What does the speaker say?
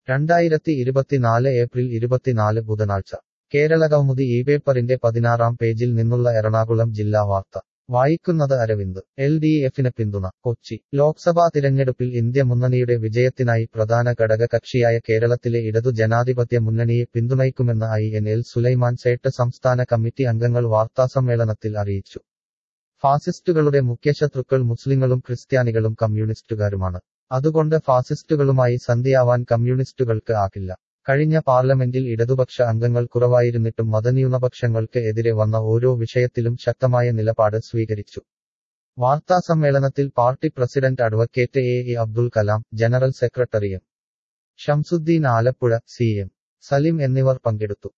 രണ്ടായിരത്തി ഇരുപത്തിനാല് ഏപ്രിൽ ഇരുപത്തിനാല് ബുധനാഴ്ച കേരള കൗമുദി ഈ പേപ്പറിന്റെ പതിനാറാം പേജിൽ നിന്നുള്ള എറണാകുളം ജില്ലാ വാർത്ത വായിക്കുന്നത് അരവിന്ദ് എൽ ഡി എഫിന് പിന്തുണ കൊച്ചി ലോക്സഭാ തിരഞ്ഞെടുപ്പിൽ ഇന്ത്യ മുന്നണിയുടെ വിജയത്തിനായി പ്രധാന ഘടക കക്ഷിയായ കേരളത്തിലെ ഇടതു ജനാധിപത്യ മുന്നണിയെ പിന്തുണയ്ക്കുമെന്ന് I N L Sulaiman Sait സംസ്ഥാന കമ്മിറ്റി അംഗങ്ങൾ വാർത്താസമ്മേളനത്തിൽ അറിയിച്ചു ഫാസിസ്റ്റുകളുടെ മുഖ്യശത്രുക്കൾ മുസ്ലിങ്ങളും ക്രിസ്ത്യാനികളും കമ്മ്യൂണിസ്റ്റുകാരുമാണ് അതുകൊണ്ട് ഫാസിസ്റ്റുകളുമായി സന്ധിയാവാൻ കമ്മ്യൂണിസ്റ്റുകൾക്ക് ആകില്ല കഴിഞ്ഞ പാർലമെന്റിൽ ഇടതുപക്ഷ അംഗങ്ങൾ കുറവായിരുന്നിട്ടും മതന്യൂനപക്ഷങ്ങൾക്ക് എതിരെ വന്ന ഓരോ വിഷയത്തിലും ശക്തമായ നിലപാട് സ്വീകരിച്ചു വാർത്താസമ്മേളനത്തിൽ party president advocate A E Abdul Kalam general secretary M Shamsuddin Alappuzha C M Salim എന്നിവർ പങ്കെടുത്തു